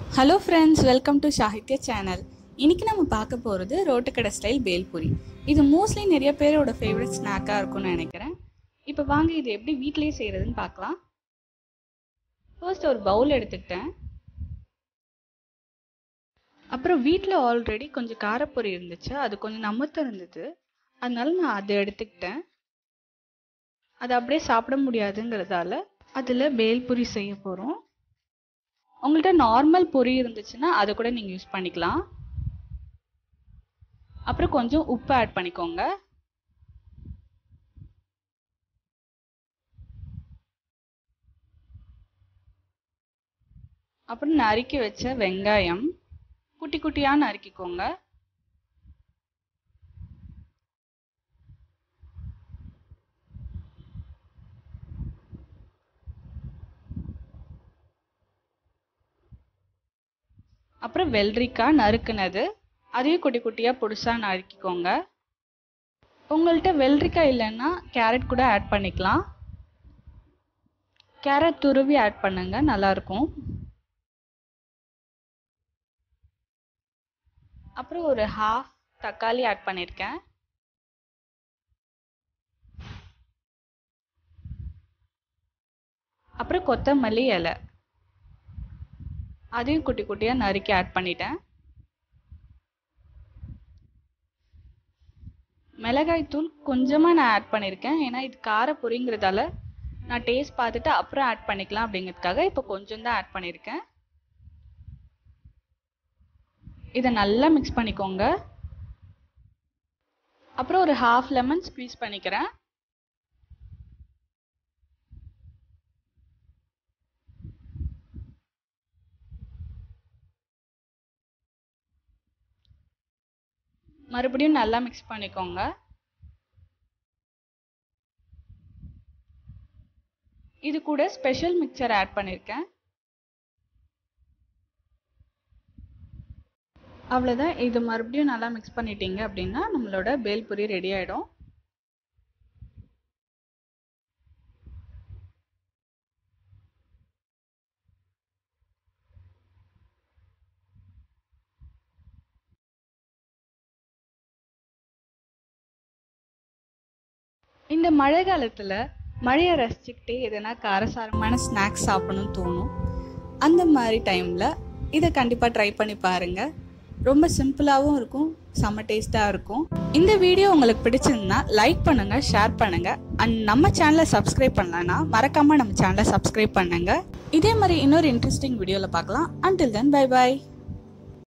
hello friends welcome to Sahitya channel இன்னைக்கு நம்ம பார்க்க போகிறது ரோட்டுக்கடை ஸ்டைல் பேல்பூரி இது மோஸ்ட்லி நிறைய பேரோட ஃபேவரட் ஸ்நாக்காக இருக்கும்னு நினைக்கிறேன் இப்போ வாங்க இது எப்படி வீட்டிலேயே செய்கிறதுன்னு பார்க்கலாம் ஃபர்ஸ்ட் ஒரு பவுல் எடுத்துக்கிட்டேன் அப்புறம் வீட்டில் ஆல்ரெடி கொஞ்சம் காரப்பொரி இருந்துச்சு அது கொஞ்சம் நமத்து இருந்தது அதனால நான் அதை எடுத்துக்கிட்டேன் அது அப்படியே சாப்பிட முடியாதுங்கிறதால அதில் பேல்பூரி செய்ய போகிறோம் உங்கள்கிட்ட நார்மல் பொரி இருந்துச்சுன்னா அதை கூட நீங்கள் யூஸ் பண்ணிக்கலாம் அப்புறம் கொஞ்சம் உப்பு ஆட் பண்ணிக்கோங்க அப்புறம் நறுக்கி வச்ச வெங்காயம் குட்டி குட்டியாக நறுக்கிக்கோங்க அப்புறம் வெள்ளரிக்காய் நறுக்குனது அதையும் குட்டி குட்டியாக பொடிசாக நறுக்கிக்கோங்க உங்கள்கிட்ட வெள்ளரிக்காய் இல்லைன்னா கேரட் கூட ஆட் பண்ணிக்கலாம் கேரட் துருவி ஆட் பண்ணுங்க நல்லாயிருக்கும் அப்புறம் ஒரு ஹாஃப் தக்காளி ஆட் பண்ணியிருக்கேன் அப்புறம் கொத்தமல்லி இலை அதையும் குட்டி குட்டியாக நறுக்கி ஆட் பண்ணிட்டேன் மிளகாய் தூள் கொஞ்சமாக நான் ஆட் பண்ணியிருக்கேன் ஏன்னா இது கார பொரிங்கிறதால நான் டேஸ்ட் பார்த்துட்டு அப்புறம் ஆட் பண்ணிக்கலாம் அப்படிங்கிறதுக்காக இப்போ கொஞ்சம் தான் ஆட் பண்ணியிருக்கேன் இதை நல்லா மிக்ஸ் பண்ணிக்கோங்க அப்புறம் ஒரு ஹாஃப் லெமன் ஸ்க்வீஸ் பண்ணிக்கிறேன் மறுபடியும் நல்லா மிக்ஸ் பண்ணிக்கோங்க இது கூட ஸ்பெஷல் மிக்சர் ஆட் பண்ணியிருக்கேன் அவ்வளோதான் இது மறுபடியும் நல்லா மிக்ஸ் பண்ணிட்டீங்க அப்படின்னா நம்மளோட பேல்புரி ரெடி ஆகிடும் இந்த மழை காலத்தில் மழையை ரசிச்சுக்கிட்டே எதனா காரசாரமான ஸ்நாக்ஸ் சாப்பிடணும்னு தோணும் அந்த மாதிரி டைமில் இதை கண்டிப்பாக ட்ரை பண்ணி பாருங்கள் ரொம்ப சிம்பிளாகவும் இருக்கும் செம்ம டேஸ்ட்டாக இருக்கும் இந்த வீடியோ உங்களுக்கு பிடிச்சிருந்தா லைக் பண்ணுங்கள் ஷேர் பண்ணுங்கள் அண்ட் நம்ம சேனலை சப்ஸ்கிரைப் பண்ணலன்னா மறக்காமல் நம்ம சேனலை சப்ஸ்கிரைப் பண்ணுங்கள் இதே மாதிரி இன்னொரு இன்ட்ரெஸ்டிங் வீடியோவில் பார்க்கலாம் அன்டில் தென் பை பாய்